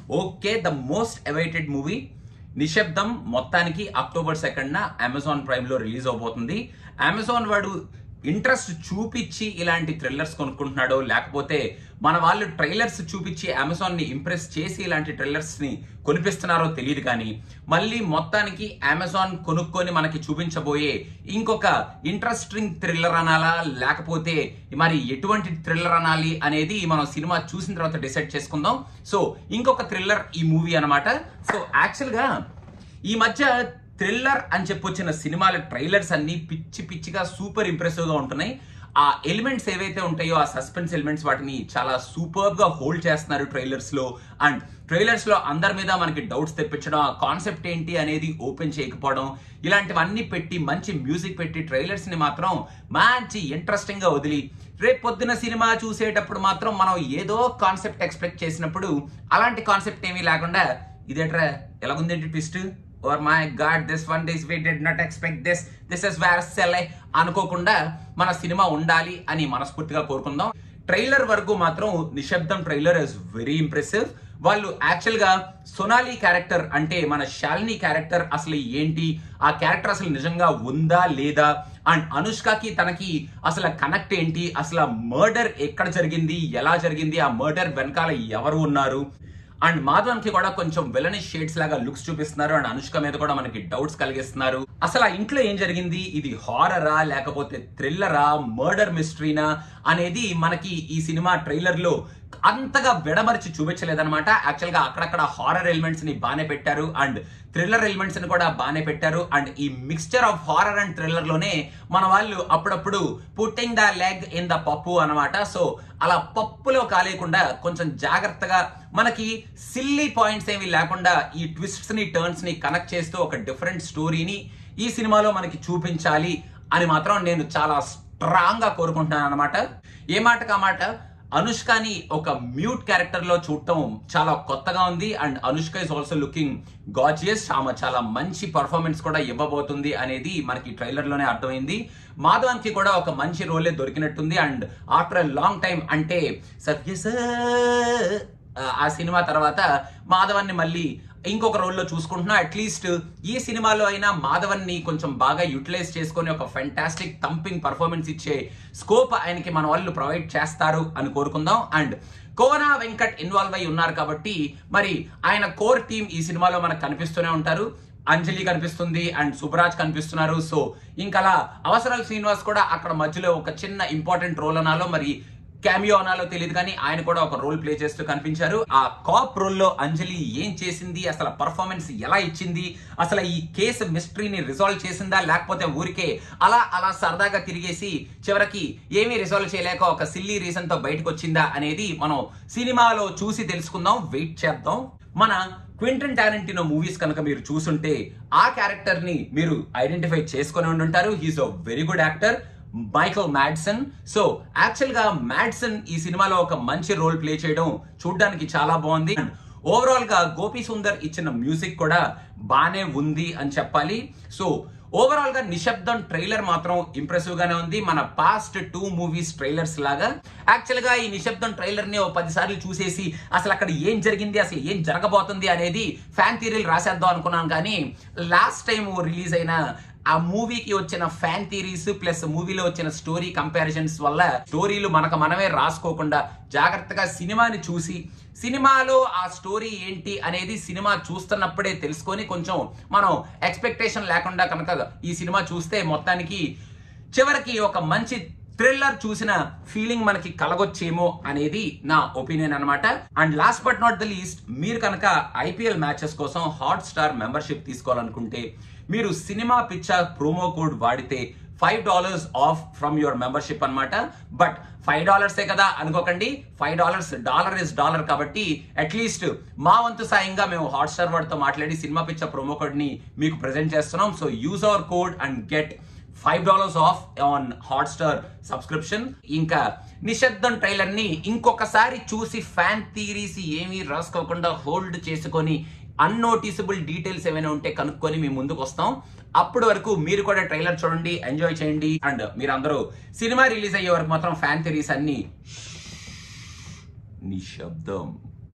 okay the most awaited movie Nishabdham మొత్తానికి October second న Amazon Prime లో రిలీజ్ అవబోతుంది అమెజాన్ వాడు ఇంట్రెస్ట్ చూపించి ఇలాంటి థ్రిల్లర్స్ కొనుక్కుంటున్నాడో లేకపోతే మన వాళ్ళు ట్రైలర్స్ చూపించి అమెజాన్ ని ఇంప్రెస్ చేసి ఇలాంటి ట్రైలర్స్ ని కొనిపిస్తున్నారో తెలియదు కానీ మళ్ళీ మొత్తానికి అమెజాన్ కొనుక్కొని మనకి చూపించబోయే ఇంకొక ఇంట్రెస్టింగ్ థ్రిల్లర్ అనాలా లేకపోతే మరి ఎటువంటి థ్రిల్లర్ అనాలి అనేది మనం సినిమా చూసిన తర్వాత డిసైడ్ చేసుకుందాం సో ఇంకొక థ్రిల్లర్ ఈ మూవీ అన్నమాట సో యాక్చువల్ గా ఈ మధ్య థ్రిల్లర్ అని చెప్పొచ్చిన సినిమాల ట్రైలర్స్ అన్ని పిచ్చి పిచ్చిగా సూపర్ ఇంప్రెసివ్ గా ఉంటున్నాయి ఆ ఎలిమెంట్స్ ఏవైతే ఉంటాయో ఆ సస్పెన్స్ ఎలిమెంట్స్ వాటిని చాలా సూపర్ గా హోల్డ్ చేస్తున్నారు ట్రైలర్స్ లో అండ్ ట్రైలర్స్ లో అందరి మీద మనకి డౌట్స్ తెప్పించడం ఆ కాన్సెప్ట్ ఏంటి అనేది ఓపెన్ చేయకపోవడం ఇలాంటివన్నీ పెట్టి మంచి మ్యూజిక్ పెట్టి ట్రైలర్స్ ని మాత్రం మంచి ఇంట్రెస్టింగ్ గా వదిలి రేపు పొద్దున సినిమా చూసేటప్పుడు మాత్రం మనం ఏదో కాన్సెప్ట్ ఎక్స్పెక్ట్ చేసినప్పుడు అలాంటి కాన్సెప్ట్ ఏమీ లేకుండా ఇదేట్రా ఎలాగుందేంటి twist or my god this one days we did not expect this this is where sell అనుకోకుండా మన సినిమా ఉండాలి అని మనస్ఫూర్తిగా కోరుకుందాం ట్రైలర్ వరకు మాత్రం Nishabdham trailer is very impressive వాళ్ళు యాక్చువల్ గా సొనాలి క్యారెక్టర్ అంటే మన శాలిని క్యారెక్టర్ అసలు ఏంటి ఆ క్యారెక్టర్ అసలు నిజంగా ఉందా లేదా అండ్ అనుష్కకి తనకి అసలు కనెక్ట్ ఏంటి అసలు మర్డర్ ఎక్కడ జరిగింది ఎలా జరిగింది ఆ మర్డర్ వెనకాల ఎవరు ఉన్నారు అండ్ మాధవన్ కి కూడా కొంచెం విలని షేడ్స్ లాగా లుక్స్ చూపిస్తున్నారు అండ్ అనుష్క మీద కూడా మనకి డౌట్స్ కలిగిస్తున్నారు అసలు ఆ ఇంట్లో ఏం జరిగింది ఇది హారరా లేకపోతే థ్రిల్లరా మర్డర్ మిస్టరీనా అనేది మనకి ఈ సినిమా ట్రైలర్ లో అంతగా విడమరిచి చూపించలేదన్నమాట యాక్చువల్ గా అక్కడక్కడ హారర్ ఎలిమెంట్స్ ని బానే పెట్టారు అండ్ థ్రిల్లర్ ఎలిమెంట్స్ ని కూడా బానే పెట్టారు అండ్ ఈ mixture of horror and thriller లోనే మన వాళ్ళు అప్పుడప్పుడు putting the leg in the pappu అనమాట సో అలా పప్పులో కాలేకుండా కొంచెం జాగ్రత్తగా మనకి సిల్లీ పాయింట్స్ ఏమి లేకుండా ఈ ట్విస్ట్స్ ని టర్న్స్ ని కనెక్ట్ చేస్తూ ఒక డిఫరెంట్ స్టోరీని ఈ సినిమాలో మనకి చూపించాలి అని మాత్రం నేను చాలా స్ట్రాంగ్ గా కోరుకుంటున్నాను అనమాట ఏ మాట కా మాట అనుష్కని ఒక మ్యూట్ క్యారెక్టర్ లో చూడటం చాలా కొత్తగా ఉంది and Anushka is also looking gorgeous ఆమె చాలా మంచి పర్ఫార్మెన్స్ కూడా ఇవ్వబోతుంది అనేది మనకి ట్రైలర్ లోనే అర్థమైంది మాధవన్ కి కూడా ఒక మంచి రోలే దొరికినట్టుంది అండ్ ఆఫ్టర్ లాంగ్ టైం అంటే సత్య సార్ ఆ సినిమా తర్వాత మాధవన్ని మళ్ళీ ఇంకొక రోల్లో చూసుకుంటున్నా అట్లీస్ట్ ఈ సినిమాలో అయినా మాధవన్ ని కొంచెం బాగా యూటిలైజ్ చేసుకొని ఒక ఫెంటాస్టిక్ థంపింగ్ పర్ఫార్మెన్స్ ఇచ్చే స్కోప్ ఆయనకి మన వాళ్ళు ప్రొవైడ్ చేస్తారు అని కోరుకుందాం అండ్ కోనా వెంకట్ ఇన్వాల్వ్ అయి ఉన్నారు కాబట్టి మరి ఆయన కోర్ టీమ్ ఈ సినిమాలో మనకు కనిపిస్తూనే ఉంటారు అంజలి కనిపిస్తుంది అండ్ సుబ్రాజ్ కనిపిస్తున్నారు సో ఇంకా అవసరాలు శ్రీనివాస్ కూడా అక్కడ మధ్యలో ఒక చిన్న ఇంపార్టెంట్ రోల్ అనాలో మరి క్యామియో అనాలో తెలియదు కానీ ఆయన కూడా ఒక రోల్ ప్లే చేస్తూ కనిపించారు ఆ కాప్ రోల్ లో అంజలి ఏం చేసింది అసలు పర్ఫార్మెన్స్ ఎలా ఇచ్చింది అసలు ఈ కేసు మిస్టరీని రిజాల్వ్ చేసిందా లేకపోతే ఊరికే అలా అలా సరదాగా తిరిగేసి చివరికి ఏమీ రిజాల్వ్ చేయలేక ఒక సిల్లీ రీజన్ తో బయటకు వచ్చిందా అనేది మనం సినిమాలో చూసి తెలుసుకుందాం వెయిట్ చేద్దాం మన క్వింటన్ టారెంటినో మూవీస్ కనుక మీరు చూసుంటే ఆ క్యారెక్టర్ ని మీరు ఐడెంటిఫై చేసుకుని ఉండుంటారు he's a very good actor Michael Madsen so actual గా మ్యాడ్సన్ ఈ సినిమాలో ఒక మంచి రోల్ ప్లే చేయడం చూడడానికి చాలా బాగుంది ఓవరాల్ గా గోపి సుందర్ ఇచ్చిన మ్యూజిక్ కూడా బానే ఉంది అని చెప్పాలి సో ఓవరాల్ గా నిశ్శబ్దం ట్రైలర్ మాత్రం ఇంప్రెసివ్ గానే ఉంది మన పాస్ట్ టూ మూవీస్ ట్రైలర్స్ లాగా యాక్చువల్ గా ఈ నిశ్శబ్దం ట్రైలర్ ని ఓ పది సార్లు చూసేసి అసలు అక్కడ ఏం జరిగింది అసలు ఏం జరగబోతుంది అనేది ఫ్యాన్ థీరీలు రాసేద్దాం అనుకున్నాను కానీ లాస్ట్ టైం రిలీజ్ అయిన ఆ మూవీకి వచ్చిన ఫ్యాన్ థీరీస్ ప్లస్ మూవీలో వచ్చిన స్టోరీ కంపారిజన్స్ వల్ల స్టోరీలు మనకు మనమే రాసుకోకుండా జాగ్రత్తగా సినిమాని చూసి సినిమాలో ఆ స్టోరీ ఏంటి అనేది సినిమా చూస్తున్నప్పుడే తెలుసుకొని కొంచెం మనం ఎక్స్పెక్టేషన్ లేకుండా కనుక ఈ సినిమా చూస్తే మొత్తానికి చివరికి ఒక మంచి థ్రిల్లర్ చూసిన ఫీలింగ్ మనకి కలగొచ్చేమో అనేది నా ఒపీనియన్ అనమాట and last but not the least మీరు కనుక ఐపీఎల్ మ్యాచెస్ కోసం హాట్ స్టార్ మెంబర్షిప్ తీసుకోవాలనుకుంటే మీరు సినిమా పిక్చర్ ప్రోమో కోడ్ వాడితే five dollars off from your membership అన్నమాట బట్ ఫైవ్ డాలర్సే కదా అనుకోకండి five dollars dollar is dollar కాబట్టి అట్లీస్ట్ మా వంతు సాయంగా మేము హాట్స్టార్ వాడితో మాట్లాడి సినిమా పిక్చర్ ప్రోమో కోడ్ ని మీకు ప్రజెంట్ చేస్తున్నాం so use our code and get five dollars off on Hotstar subscription ఇంకా నిశ్శబ్దం ట్రైలర్ ని ఇంకొకసారి చూసి ఫ్యాన్ థీరీస్ ఏమీ రాసుకోకుండా హోల్డ్ చేసుకొని అన్నోటీసబుల్ డీటెయిల్స్ ఏమైనా ఉంటే కనుక్కొని మీ ముందుకు వస్తాం అప్పటి వరకు మీరు కూడా ట్రైలర్ చూడండి ఎంజాయ్ చేయండి అండ్ మీరు అందరూ సినిమా రిలీజ్ అయ్యే వరకు మాత్రం ఫ్యాన్ థీరీస్ అన్ని నిశ్శబ్దం